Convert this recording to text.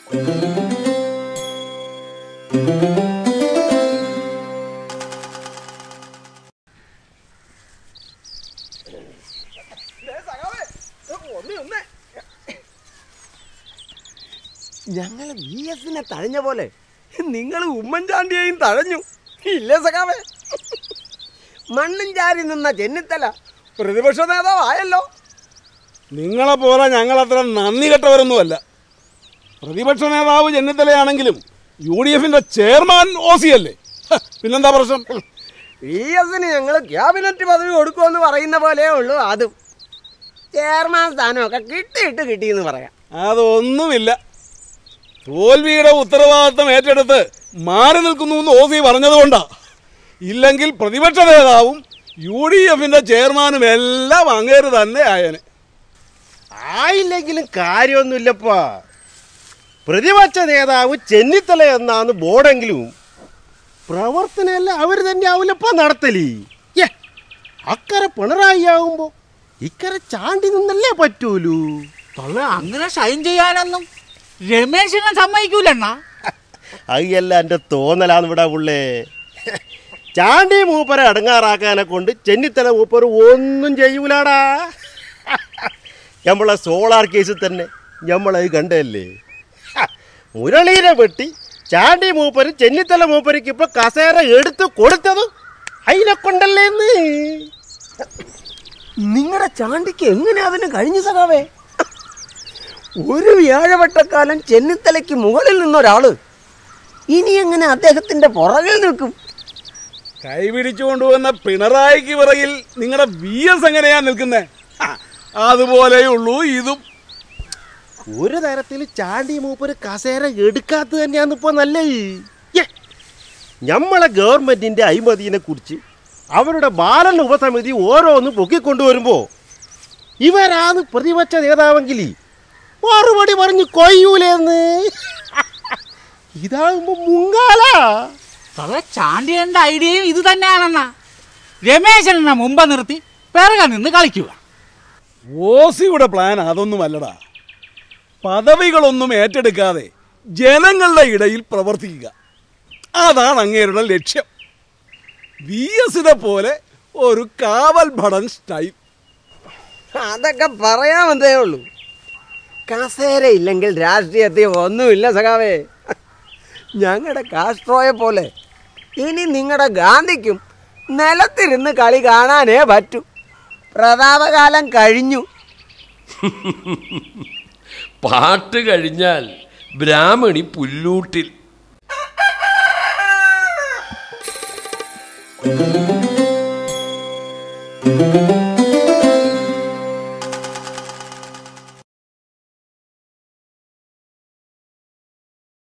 ഞങ്ങൾ വി എസിനെ തഴഞ്ഞ പോലെ നിങ്ങൾ ഉമ്മൻചാണ്ടിയെയും തഴഞ്ഞു ഇല്ലേ സഖാവേ മണ്ണും ചാരി നിന്ന ചെന്നിത്തല പ്രതിപക്ഷ നേതാവായല്ലോ നിങ്ങളെ പോലെ ഞങ്ങളത്ര നന്ദി കെട്ടവരൊന്നുമല്ല പ്രതിപക്ഷ നേതാവ് ചെന്നിത്തലയാണെങ്കിലും യു ഡി എഫിന്റെ ചെയർമാൻ ഓ സി അല്ലേ ഹ, പിന്നെന്താ പ്രശ്നം വി എസിന് ഞങ്ങൾ ക്യാബിനറ്റ് പദവി കൊടുക്കുമെന്ന് പറയുന്ന പോലെയേ ഉള്ളൂ അതും ചെയർമാൻ സ്ഥാനമൊക്കെ കിട്ടിയിട്ട് കിട്ടിയെന്ന് പറയാം അതൊന്നുമില്ല തോൽവിയുടെ ഉത്തരവാദിത്തം ഏറ്റെടുത്ത് മാറി നിൽക്കുന്നു എന്ന് ഓ സി പറഞ്ഞതുകൊണ്ടാ ഇല്ലെങ്കിൽ പ്രതിപക്ഷ നേതാവും യു ഡി എഫിന്റെ ചെയർമാനും എല്ലാം അങ്ങേര് തന്നെ ആയനെ ആയില്ലെങ്കിലും കാര്യമൊന്നുമില്ലപ്പാ പ്രതിപക്ഷ നേതാവ് ചെന്നിത്തല എന്നാന്ന് ബോർഡെങ്കിലും പ്രവർത്തനമല്ല അവർ തന്നെ ആവില്ലപ്പാ നടത്തലി ഏ അക്കരെ പിണറായി ആവുമ്പോ ഇക്കരെ ചാണ്ടി നിന്നല്ലേ പറ്റൂലൂ തള്ള അങ്ങനെ ഷൈൻ ചെയ്യാനൊന്നും രമേശനെ സമ്മതിക്കൂലണ്ണ അയ്യല്ല എൻ്റെ തോന്നലാന്ന് ഇവിടെ പുള്ളേ ചാണ്ടി മൂപ്പരെ അടങ്ങാറാക്കാനെ കൊണ്ട് ചെന്നിത്തല മൂപ്പർ ഒന്നും ചെയ്യൂലാടാ നമ്മളെ സോളാർ കേസിൽ തന്നെ നമ്മളത് കണ്ടല്ലേ മുരളീനെ വെട്ടി ചാണ്ടി മൂപ്പര് ചെന്നിത്തല മൂപ്പരിക്ക് ഇപ്പൊ കസേര എടുത്ത് കൊടുത്തത് അതിനെ കൊണ്ടല്ലേന്ന് നിങ്ങളുടെ ചാണ്ടിക്ക് എങ്ങനെ അതിന് കഴിഞ്ഞു സഖാവേ ഒരു വ്യാഴവട്ടക്കാലം ചെന്നിത്തലയ്ക്ക് മുകളിൽ നിന്നൊരാള് ഇനി എങ്ങനെ അദ്ദേഹത്തിന്റെ പുറകിൽ നിൽക്കും കൈപിടിച്ചു കൊണ്ടുവന്ന പിണറായിക്ക് പിറകിൽ നിങ്ങളുടെ വി എസ് എങ്ങനെയാ നിൽക്കുന്നേ അതുപോലെയുള്ളൂ ഇതും ഒരു തരത്തിൽ ചാണ്ടി മൂപ്പര് കസേര എടുക്കാത്തത് തന്നെയാന്ന് ഇപ്പൊ നല്ലത് യ്യേ. ഞമ്മളെ ഗവൺമെന്റിന്റെ അഴിമതിനെ കുറിച്ച് അവരുടെ ബാലൻ ഉപസമിതി ഓരോന്ന് പൊക്കിക്കൊണ്ടുവരുമ്പോ ഇവരാണ് പ്രതിപക്ഷ നേതാവെങ്കിൽ മറുപടി പറഞ്ഞു കൊയ്യൂലേന്ന് ഇതാകുമ്പോ മുങ്ങാലാ തള്ള ചാണ്ടിയന്റെ ഐഡിയയും ഇത് തന്നെയാണെണ്ണ രമേശനെന്നെ മുമ്പ് നിർത്തി പിറകെ നിന്ന് കളിക്കുക ഓസിയുടെ പ്ലാൻ അതൊന്നുമല്ലടാ പദവികളൊന്നും ഏറ്റെടുക്കാതെ ജനങ്ങളുടെ ഇടയിൽ പ്രവർത്തിക്കുക അതാണ് അങ്ങേരുടെ ലക്ഷ്യം വി എസിനെ പോലെ ഒരു കാവൽ ഭടൻ സ്റ്റൈൽ അതൊക്കെ പറയാമെന്നേ ഉള്ളൂ കസേര ഇല്ലെങ്കിൽ രാഷ്ട്രീയത്തിൽ ഒന്നുമില്ല സഖാവേ ഞങ്ങളുടെ കാസ്ട്രോയെ പോലെ ഇനി നിങ്ങളുടെ ഗാന്ധിക്കും നിലത്തിരുന്ന് കളി കാണാനേ പറ്റൂ പ്രതാപകാലം കഴിഞ്ഞു പാട്ട് കഴിഞ്ഞാൽ ബ്രാഹ്മണി പുല്ലൂട്ടിൽ